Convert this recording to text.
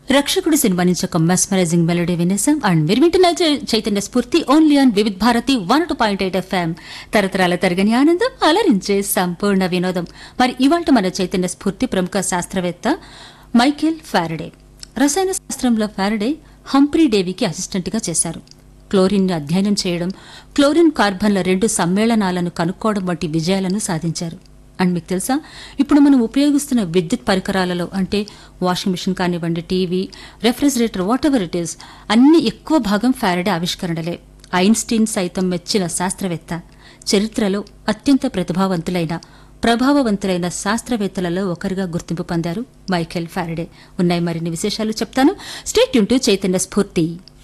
రక్షకుడు సినిమా నుంచి ఒక మెస్మరైజింగ్ మెలోడీ వినేసాం అండ్ మీరు వింటున్న చై- Chaitanya Spoorthi only on Vividh Bharati one two point eight FM తరతరాల తరగని ఆనందం అలరించే సంపూర్ణ వినోదం మరి ఇవాళ మన చైతన్య స్ఫూర్తి ప్రముఖ శాస్త్రవేత్త మైకేల్ ఫారడే రసాయన శాస్త్రంలో ఫారడే హంప్రీ డేవికి అసిస్టెంట్గా చేశారు క్లోరిన్ అధ్యయనం చేయడం క్లోరిన్ కార్బన్ల రెండు సమ్మేళనాలను కనుక్కోవడం వంటి విజయాలను సాధించారు అండ్ మీకు తెలుసా ఇప్పుడు మనం ఉపయోగిస్తున్న విద్యుత్ పరికరాలలో అంటే వాషింగ్ మిషన్ కానివ్వండి TV refrigerator whatever it is అన్ని ఎక్కువ భాగం ఫారడే ఆవిష్కరణలే ఐన్స్టీన్ సైతం మెచ్చిన శాస్త్రవేత్త చరిత్రలో అత్యంత ప్రతిభావంతులైన ప్రభావవంతులైన శాస్త్రవేత్తలలో ఒకరిగా గుర్తింపు పొందారు మైకేల్ ఫారడే ఉన్నాయి మరిన్ని విశేషాలు చెప్తాను స్టేట్ టు చైతన్య స్ఫూర్తి